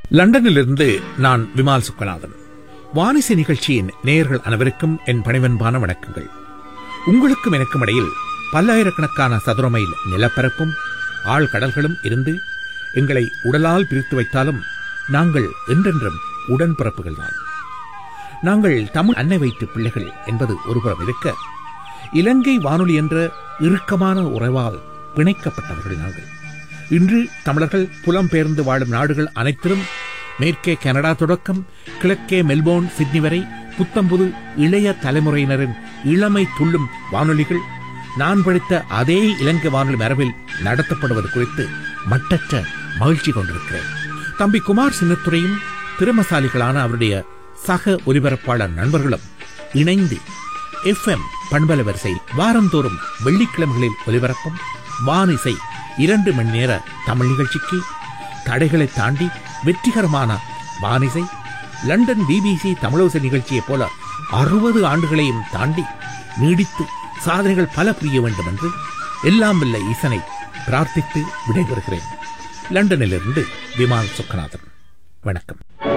லண்டனிலிருந்து நான் விமால் சுக்கநாதன் வானிசை நிகழ்ச்சியின் நேயர்கள் அனைவருக்கும் என் பணிவன்பான வணக்கங்கள் உங்களுக்கும் எனக்கும் இடையில் பல்லாயிரக்கணக்கான சதுர மைல் நிலப்பரப்பும் ஆழ்கடல்களும் இருந்து எங்களை உடலால் பிரித்து வைத்தாலும் நாங்கள் என்றென்றும் உடன்பிறப்புகள்தான் நாங்கள் தமிழ் அன்னை வைத்து பிள்ளைகள் என்பது ஒருபுறம் இருக்க இலங்கை வானொலி என்ற இறுக்கமான உறவால் பிணைக்கப்பட்டவர்கள் நாங்கள் இன்று தமிழர்கள் புலம்பெயர்ந்து வாழும் நாடுகள் அனைத்திலும் மேற்கே கனடா தொடக்கம் கிழக்கே மெல்போர்ன் சிட்னி வரை புத்தம்புது இளைய தலைமுறையினரின் இளமை துள்ளும் வானொலிகள் நான் படித்த அதே இலங்கை வானொலி மரபில் நடத்தப்படுவது குறித்து மட்டற்ற மகிழ்ச்சி கொண்டிருக்கிறேன் தம்பி குமார் சின்னத்துறையும் திறமசாலிகளான அவருடைய சக ஒலிபரப்பாளர் நண்பர்களும் இணைந்து எஃப்எம் பண்பல வரிசையில் வாரந்தோறும் வெள்ளிக்கிழமைகளில் ஒலிபரப்பும் வானிசை இரண்டு மணி நேர தமிழ் நிகழ்ச்சிக்கு தடைகளை தாண்டி வெற்றிகரமான வானிசை லண்டன் பிபிசி தமிழோசை நிகழ்ச்சியைப் போல அறுபது ஆண்டுகளையும் தாண்டி நீடித்து சாதனைகள் பல புரிய வேண்டும் என்று எல்லாம் வல்ல ஈசனை பிரார்த்தித்து விடைபெறுகிறேன் லண்டனிலிருந்து விமான் சுக்கநாதன் வணக்கம்